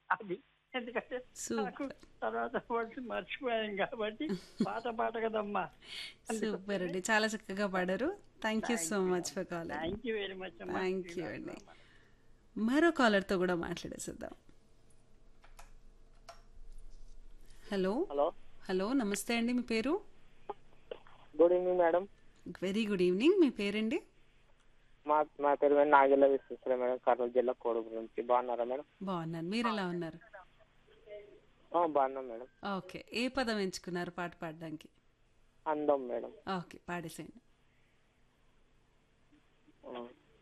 అది ఎందుకంటే Super. నాకు తర్వాత వర్డ్స్ మర్చిపోయాను కాబట్టి పాత పాట కదమ్మా సూపర్ అండి చాలా చక్కగా పాడారు thank you so much for calling thank you very much అమ్మా థ్యాంక్ యూ అండి మరో కాలర్తో కూడా మాట్లాడేసిద్దాం హలో హలో హలో నమస్తే అండి మీ పేరు good evening madam very good evening మీ పేరండి మా మా పేరు మీద నాగెల్ల విశ్వేశ్వర మేడం కర్నూలు జిల్లా కోడుగు నుంచి బాగున్నారా మేడం బాగున్నాను మీరు ఎలా ఉన్నారు ఆ, బాగున్నాం మేడం ఓకే ఏ పదం ఎంచుకున్నారు పాట పాడడానికి అందం మేడం ఓకే పాడేసేయండి ఆ.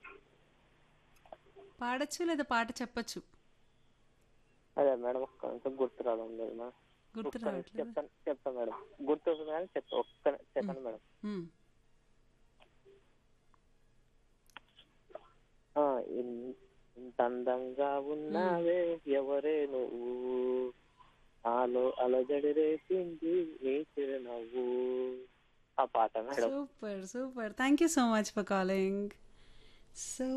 పాడచ్చు లేదా పాట చెప్పచ్చు అదే మేడం ఒక్క నిమిషం గుర్తు రావడం లేదు మేడం గుర్తు ఒక్క నిమిషం రావట్లేదు చెప్తాను చెప్తాను మేడం గుర్తు వస్తుంది కానీ చెప్తా ఒక్క సెకండ్ మేడం మ్మ్. ఆ, ఇన్- ఇంత అందంగా ఉన్నావే ఎవరే నువ్వు ఆలో అలజడి రేపింది నీ చిరునవ్వు ఆ పాట madam super super thank you so much for calling so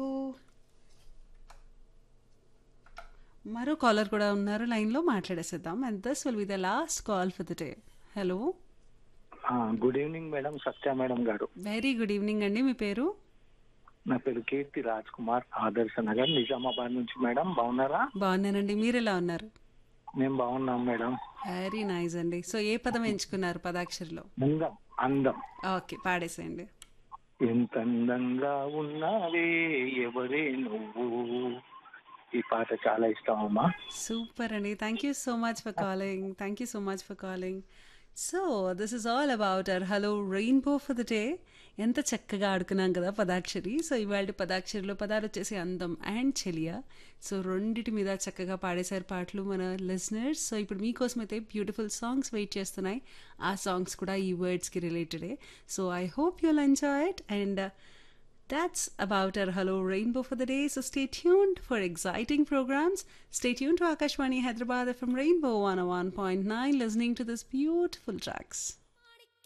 మరో కాలర్ కూడా ఉన్నారు లైన్లో మాట్లాడేసేద్దాం and this will be the last call for the day hello good evening madam Satya madam గారు వెరీ గుడ్ ఈవినింగ్ అండి మీ పేరు నా పేరు కీర్తి రాజ్ కుమార్ ఆదర్శ నగర్ నిజామాబాద్ నుంచి మేడం బాగున్నారా బాగున్నానండి మీరు ఎలా ఉన్నారు మేము బాగున్నాం మేడం వెరీ నైస్ అండి సో ఏ పదం ఎంచుకున్నారు పదాక్షరిలో అందం అందం ఓకే పాడేసేయండి ఎంత అందంగా ఉన్నావే ఎవరే నువ్వు ఈ పాట చాలా ఇష్టం అమ్మా సూపర్ అండి thank you so much for calling thank you so much for calling so this is all about our hello rainbow for the day ఎంత చక్కగా ఆడుకున్నాం కదా పదాక్షరి సో ఇవాళ పదాక్షరిలో పదాలు వచ్చేసి అందం అండ్ చెలియా సో రెండిటి మీద చక్కగా పాడేశారు పాటలు మన లిజనర్స్ సో ఇప్పుడు మీకోసం అయితే బ్యూటిఫుల్ సాంగ్స్ వెయిట్ చేస్తున్నాయి ఆ సాంగ్స్ కూడా ఈ వర్డ్స్కి రిలేటెడే so I hope you'll enjoy it and That's about our Hello Rainbow for the day. So stay tuned for exciting programs. Stay tuned to Akashwani Hyderabad from Rainbow 101.9 listening to these beautiful tracks.